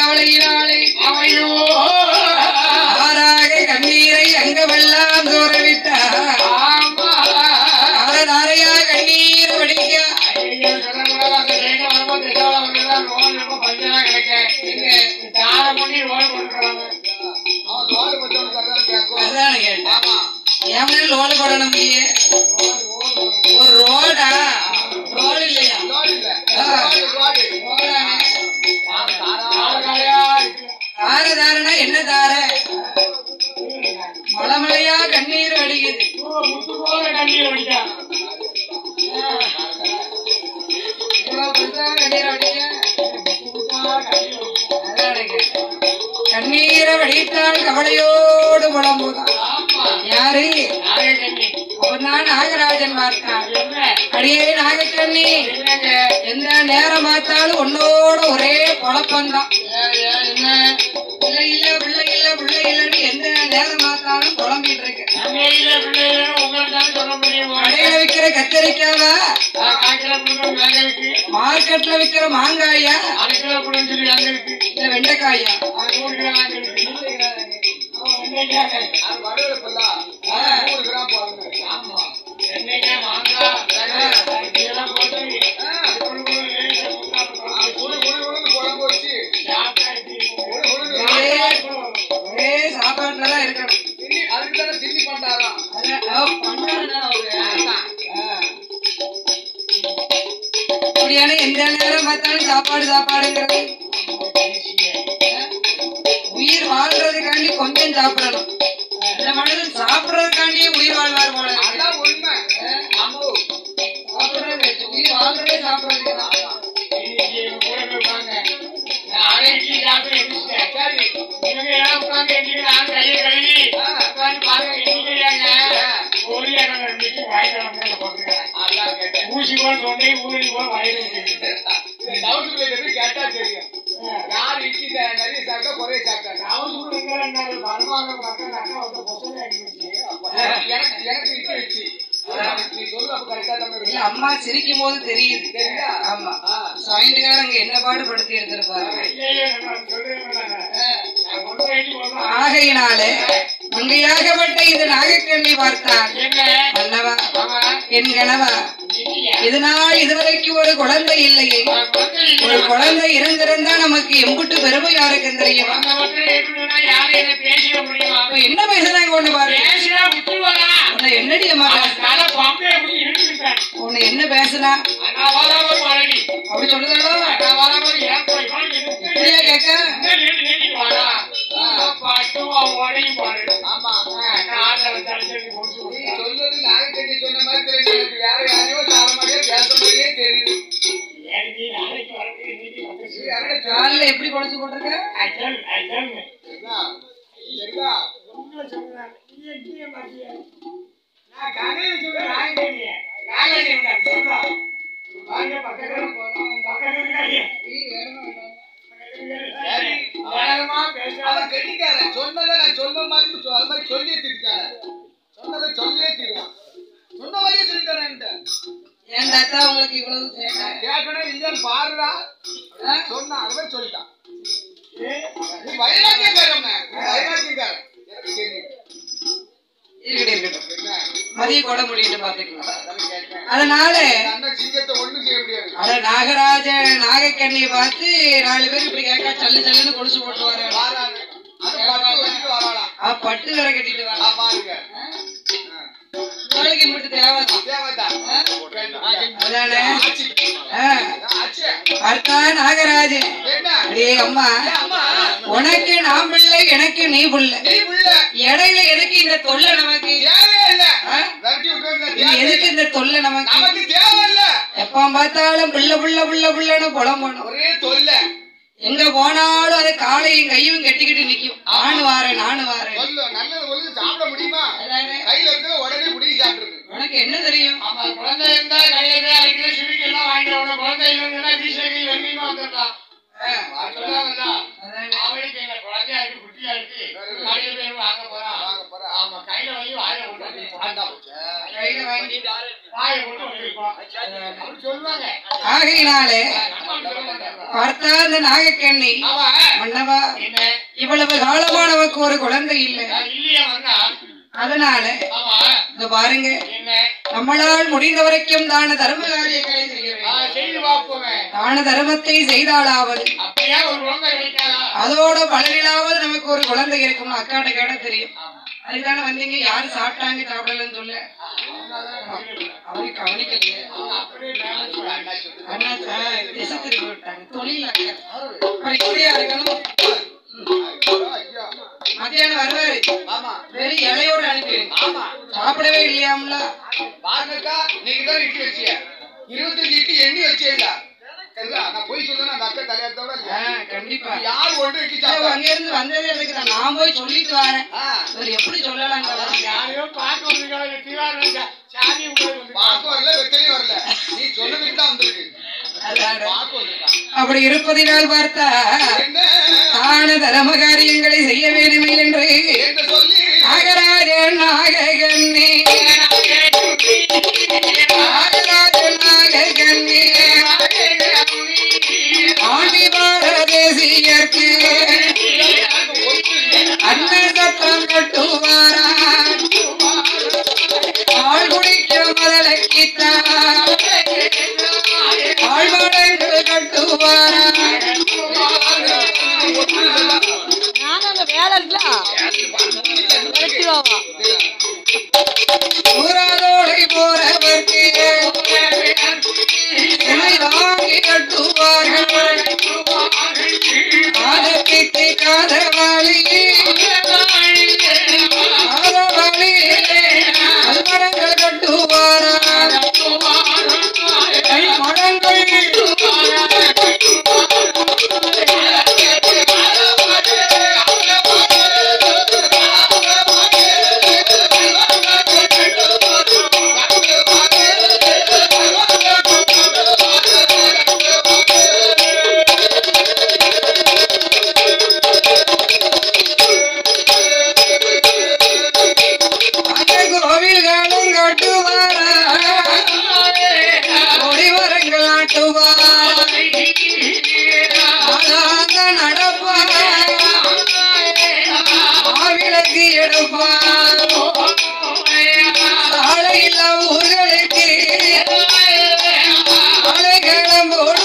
காளையினாலே அவையோ ஆறாக கண்ணீரை அங்கமெல்லாம் சோரவிட்டார் ஆமா ஆறதாரையா கண்ணீர் வடிக்க ஐயோ சொல்லக்கூடாது அந்த ட்ரெயினை வரும்போது திசால வந்துதான் ரோல் ரொம்ப பஞ்சமா கிடக்க இங்க தாரை பண்ணி ரோல் பண்றாங்க அதான கேட்டேன் ஏன் லோடு போடணும் நீங்க ஒரு ரோடா ரோடு இல்லையா தார தாரனா என்ன தார மலமலையா கண்ணீர் வடிக்குது முத்து போல கண்ணீர் வடிக்கா இவ்வளவு பெருசா கண்ணீர் வடிக்க அதான கேட்டேன் கண்ணீரை வடித்தால் கவலையோடு புலம்புதான் யாரு அவன்தான் நாகராஜன் பார்த்தான் அடியே நாகக்கண்ணி எந்த நேரம் பார்த்தாலும் உன்னோட ஒரே குழப்பம்தான் பிள்ளை இல்ல பிள்ளை இல்ல பிள்ளை இல்லன்னு எந்த நேரம் பார்த்தாலும் குழம்பிட்டு இருக்கு கடையில விக்கிற கத்தரிக்காவா மார்க்கெட்ல விக்கிற மாங்காயா இல்ல வெண்டைக்காயா ஒரே சாப்பாட்டுலதான் இருக்கணும் அதான், அவ பண்ணாருன்னா அவரு. ஆ. அப்படியான எந்த நேரம் பார்த்தாலும் சாப்பாடு சாப்பாடுங்கிறது உயிர் வாழ்றதுக்காண்டி கொஞ்சம் சாப்பிடணும் இந்த மனிதன் சாப்பிடறதுக்காண்டியே உயிர் வாழ்வார் போல இருக்கு. சாப்பிடுறது உயிர் வாழ்றதே சாப்பிடுறதுக்கு தான். ஊசி போல் சொன்னே ஊசி போல் வயிறு கேட்டா தெரியும் யார் இட்லி நிறைய சாப்பிட்டா குறைய சாப்பிட்டாங்க எனக்கு எனக்கு இட்லி வச்சு நீ சொல்லு அப்ப கரெக்டா தான் இல்ல இருக்கு அம்மா சிரிக்கும் போது தெரியுது தெரியுதா? ஆமா ஆ. சாயந்தரம் என்ன பாடுபடுத்தி எடுத்திருப்பாரு ஆகையினாலே மங்கையாகப்பட்ட இந்த நாகக்கண்ணி பார்த்தான் மன்னவா என் கணவா இதனால் இதுவரைக்கும் ஒரு குழந்தை இல்லையே ஒரு குழந்தை இருந்திருந்தா நமக்கு எம்புட்டு பெருமையா இருக்குன்னு தெரியுமா இப்ப என்ன பேசுறாங்க ஒண்ணு பாரு உன்னை என்னடி அம்மா உன்னை என்ன பேசுனா அப்படி சொல்லுதாளோ இப்படியா கேட்க ஆமா நீ சொல்றது நாங்க கட்டி சொன்ன மாதிரி தெரியுது எனக்கு வேற யாரையோ சார மாதிரியே பேச மாதிரியே தெரியுது நீ யார்கிட்ட சொல்ல- காலில் எப்படி கொலுசு போட்டிருக்க சரிதா? சரிதா? நான் கதையில சொல்றேன் நாங்க சரி. அவன் கெட்டிக்காரன் சொன்னதை நான் சொன்ன மாதிரி சொ- அது மாதிரி சொல்லியே திருக்காரன் சொன்னதை சொல்லியே தீருவான் சொன்ன மாதிரியே சொல்லிட்டாரன் என்கிட்ட என் தாத்தா உங்களுக்கு இவ்வளவு சேட்டை கேட்கணும் இல்லையான்னு பாருடா ஆ? சொன்னான் அது மாதிரி சொல்லிட்டான் நீ வைராக்கியக்காரன் வைராக்கியக்காரன் எனக்கு தெரியும் இருக்கட்டும் இருக்கட்டும் என்ன மதிய கூட முடியிட்டு பாத்துக்கலாம் அதான் கேட்டேன் அதனால அந்த அண்ணன் சிங்கத்தை ஒண்ணும் செய்ய முடியாது அட நாகராஜ நாகக்கண்ணியை பார்த்து நாலு பேர் இப்படி கேட்கா சல்லு சல்லுன்னு கொலுசு போட்டு வர வாராங்க அது பத்து வச்சுட்டு வராளாம் பட்டு வேற கட்டிட்டு வர ஆ, பாருங்க நாளைக்கு மட்டும் தேவைதான் தேவைதான் அதானே ஆச்சு ஆ. ஆச்சு அர்த்தா நாகராஜன் என்ன அடே அம்மா ஏன் அம்மா உனக்கு நான் பிள்ளை எனக்கு நீ புள்ள நீ புள்ள இடையில எதுக்கு இந்த தொல்லை நமக்கு தேவையே இல்ல ஆ? விரட்டி விட்டு இது எதுக்கு இந்த தொல்லை நமக்கு நமக்கு தேவை இல்ல எப்ப பார்த்தாலும் புள்ள புள்ள புள்ள புள்ளன்னு புலம்பணும் ஒரே தொல்லை எங்க போனாலும் அது காலையும் கையும் கட்டிக்கிட்டு நிக்கும் நானு வாரேன் நானு வாரேன் சொல்லு நல்லது ஒழுங்கு சாப்பிட முடியுமா அதானே. கையில இருக்கிற உடனே முடிவு சாப்பிட்டுருக்கு உனக்கு என்ன தெரியும் ஆமா, குழந்தை இருந்தா கையில போய் அரைக்கிற சுருக்கி எல்லாம் வாங்கிட்டு வரணும். குழந்தை இல்லைன்னா வீசகை வெண்மையுமா வந்துடலாம். ஆ, அது சொல்லாமல்ல. அதானே. அவளுக்கு எங்க குழந்தையா இருக்கு, குட்டியா இருக்கு. கையில போய் வாங்க போறா. வாங்க போறா ஆமா, கையில வாங்கி வாயில போட்டு வச்சிருப்போம். ஆண்டா போச்சு. கையில வாங்கி வாயை போட்டு வச்சிருப்போம். அப்படி சொல்லுவாங்க. ஆகையினாலே நம்ம அப்படி சொல்ல மாட்டோம். பார்த்தா அந்த நாகக்கண்ணி அவ மன்னவா என்ன இவ்வளவு காலமா நமக்கு ஒரு குழந்தை இல்லை நான் இல்லையா மன்னா அதனால ஆமா இந்த பாருங்க என்ன நம்மளால் முடிந்த வரைக்கும் தான தர்ம காரியங்களை செய்ய ஆ, வேண்டும் செய்து பார்ப்போமே தான தர்மத்தை செய்தாலாவது அப்படியா ஒரு குழந்தை கிடைக்காதா அதோட பலனிலாவது நமக்கு ஒரு குழந்தை இருக்கும் அக்காட்ட கேட்ட தெரியும் அதுக்கான வந்தீங்க யாரு சாப்பிட்டாங்க சாப்பிடலன்னு சொல்ல அவரு கவனிக்கலையே அப்படியே மேலே சொல்றாங்க. அண்ணா சார் திசை திருப்பி விட்டாங்க தொழில் அக்கா அப்புறம் இப்படியா இருக்கணும் ஐயா மத்தியானம் வருவாரு ஆமா வெறும் இலையோட அனுப்பிடுங்க ஆமா சாப்பிடவே இல்லையாம்ல பாருங்கக்கா நீங்க தான் இட்டு வச்சிய இருபத்தஞ்சு இட்டு எண்ணி வச்சேங்க சரிதா நான் போய் சொல்லுறேன் அந்த அக்கா தலையாத்தோட ஆ, கண்டிப்பா யார் ஒன்று இட்டு இல்ல, சாப்பிட்டா அங்க இருந்து வந்ததே எனக்கு தான். நான் போய் சொல்லிட்டு வரேன் ஆ, இவர் எப்படி சொல்லலாம் யாரையோ பார்க்க வந்திருக்காங்க தீவாரம் சா- சாமி உங்களுக்கு வந்து பார்க்க வரல வெத்தலையும் வரல நீ சொன்னதுக்கு தான் வந்திருக்கு பார்க்க வந்திருக்கான் அப்படி இருப்பதினால் பார்த்தா என்ன தான தர்ம காரியங்களை செய்ய வேண்டுமே என்று என்று சொல்லி நாகராஜன் நாககன்னி நாகராஜன் நாககன்னி ஆண்டி பாரதேசியர்க்கு அன்ன சத்தம் கட்டுவாரா ஆள் குடிக்க முதலக்கித்தான் ஆழ்வாடங்கள் கட்டுவாரா நானும் அங்க வேலை இருக்குல்ல விரட்டிடுவாவா ஊராதோடை போறவர்க்கு துணை வாங்கி கட்டுவார்கள் காதப்பிக்கு காதவாளி காதவாளி கல்மரங்கள் கட்டுவாரா கை மரங்கள் அந்த கோவில்களும் கட்டுவாரா கொடிமரங்கள் ஆட்டுவாரா ஆகாந்த நடப்பாரா ஆவிளக்கு எடுப்பார் சாலையில்லா ஊர்களுக்கு அலைகளம் போட